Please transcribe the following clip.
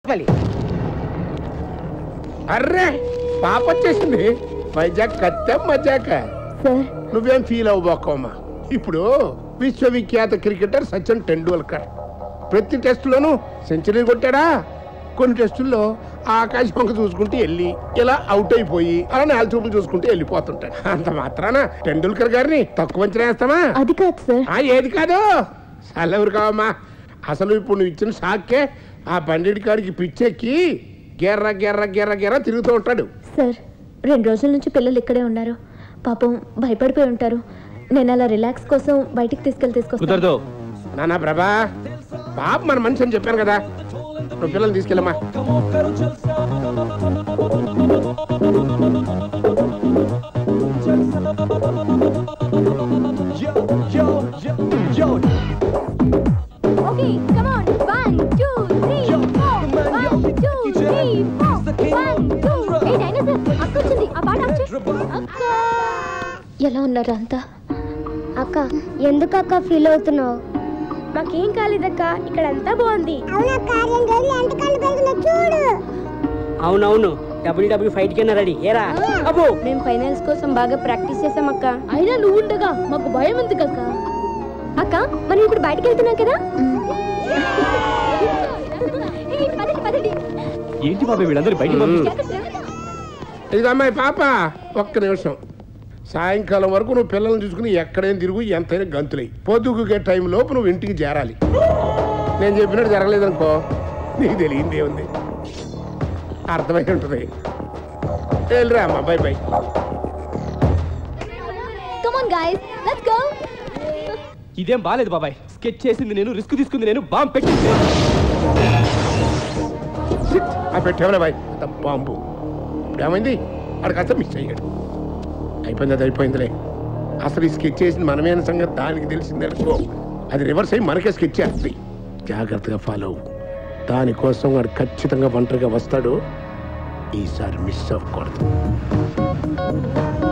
కొత్తపల్లి అర్రే పాప వచ్చేసింది వైజాగ్ కత్తే మజాక సార్ నువ్వేం ఫీల్ అవ్వబోకమ్మా ఇప్పుడు విశ్వవిఖ్యాత క్రికెటర్ సచిన్ టెండూల్కర్ ప్రతి టెస్టులోనూ సెంచరీ కొట్టాడా కొన్ని టెస్టుల్లో ఆకాశం వంక చూసుకుంటూ వెళ్ళి ఇలా అవుట్ అయిపోయి అలా నేల చూపులు చూసుకుంటూ వెళ్ళిపోతుంటాడు అంత మాత్రాన టెండూల్కర్ గారిని తక్కువ అంచనా వేస్తామా అది కాదు సార్ ఆ ఏది కాదు చల్లెవరు కావమ్మా అసలు ఇప్పుడు నువ్వు ఇచ్చిన షాక్కే ఆ బండి కాడికి పిచ్చెక్కి గెర్ర గెర్ర గెర్ర గెర్ర తిరుగుతూ ఉంటాడు సార్ రెండు రోజుల నుంచి పిల్లలు ఇక్కడే ఉన్నారు పాపం భయపడిపోయి ఉంటారు నేను అలా రిలాక్స్ కోసం బయటికి తీసుకెళ్ళి తీసుకొస్తాను కుదరదు నానా ప్రభా పాప మన మనిషి అని చెప్పాను కదా నువ్వు పిల్లల్ని తీసుకెళ్ళమ్మా ఓకే కమ్ ఆన్ 1 2 3 4 1 2 3 4 1 2 ఏ డైనోసార్ అక్క వచ్చింది ఆ పాట అక్క ఎలా ఉన్నారు అంతా అక్క ఎందుకు అక్క ఫీల్ అవుతున్నావు మాకేం కాలేదక్క ఇక్కడ అంతా బాగుంది అవునక్క రెండు రోజులు ఎంత కళ్ళు పెరిగిన చూడు అవునవును డబ్ల్యూడబ్ల్యూ ఫైట్ కింద రెడీ ఏరా అబ్బో మేము ఫైనల్స్ కోసం బాగా ప్రాక్టీస్ చేసాం అక్క అయినా నువ్వు ఉండగా మాకు భయం ఎందుకు అక్క అక్క మనం ఇప్పుడు బయటికి వెళ్తున్నాం కదా ఏయ్, పదండి, పదండి. ఏంటి బాబాయ్ వీళ్ళందరూ బయటికి పంపిస్తే ఇది అమ్మాయి పాప ఒక్క నిమిషం సాయంకాలం వరకు నువ్వు పిల్లల్ని చూసుకుని ఎక్కడైనా తిరుగు ఎంతైనా గంతులై పొద్దుగుకే టైం లోపు నువ్వు ఇంటికి చేరాలి నేను చెప్పినట్టు జరగలేదనుకో నీకు తెలియందే ఉంది అర్థమై ఉంటుంది వెళ్ళిరా అమ్మా bye bye Come on, guys. Let's go. ఇదేం బాలేదు బాబాయ్ స్కెచ్ చేసింది నేను రిస్క్ తీసుకుంది నేను బాంబు పెట్టింది నేను. ఆ పెట్టేవలే బాయ్ అంత బాంబు ఇప్పుడు ఏమైంది అక్కడ కాస్త మిస్ అయ్యాడు అయిపోయింది అది అయిపోయిందిలే అసలు ఈ స్కెచ్ చేసింది మనమైన సంగతి దానికి తెలిసింది అనుకో అది రివర్స్ అయ్యి మనకే స్కెచ్ చేస్తుంది జాగ్రత్తగా ఫాలో అవ్వు దానికోసం వాడు ఖచ్చితంగా ఒంటరిగా వస్తాడు ఈసారి మిస్ అవ్వకూడదు